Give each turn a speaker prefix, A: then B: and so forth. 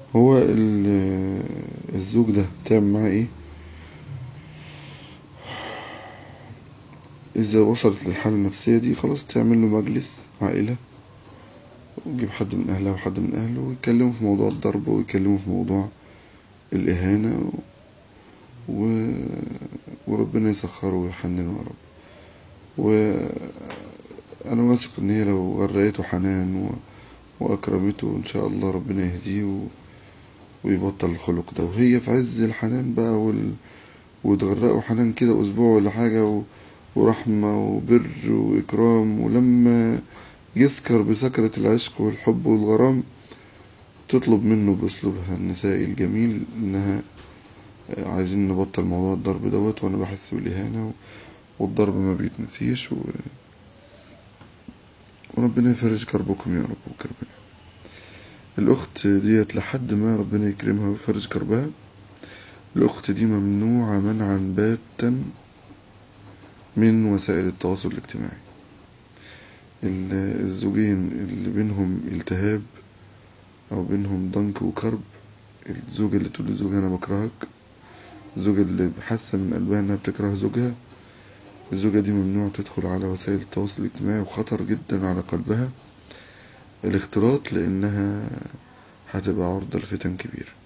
A: هو ال- الزوج ده تعمل معاه ايه إذا وصلت للحالة النفسية دي خلاص تعمل له مجلس عائلة وتجيب حد من أهلها وحد من أهله ويتكلموا في موضوع الضرب ويتكلموا في موضوع الإهانة و... و... وربنا يسخره ويحننه يا رب وأنا واثق إن هي لو غرقته حنان و... وأكرمته إن شاء الله ربنا يهديه و... ويبطل الخلق ده وهي في عز الحنان بقى وال... وتغرقه حنان كده أسبوع ولا حاجة و... ورحمة وبر وإكرام ولما يسكر بسكرة العشق والحب والغرام تطلب منه بأسلوبها النسائي الجميل إنها عايزين نبطل موضوع الضرب دوت وأنا بحس بالإهانة و- والضرب ما بيتنسيش و... وربنا يفرج كربكم يا رب وكربنا الأخت ديت لحد ما ربنا يكرمها ويفرج كربها الأخت دي ممنوعة منعا باتا من وسائل التواصل الاجتماعي ال- الزوجين اللي بينهم التهاب أو بينهم ضنك وكرب الزوجة اللي تقول لزوجها أنا بكرهك الزوجة اللي حاسة من قلبها إنها بتكره زوجها الزوجة دي ممنوع تدخل على وسائل التواصل الاجتماعي وخطر جدا على قلبها الاختلاط لأنها هتبقى عرضة لفتن كبيرة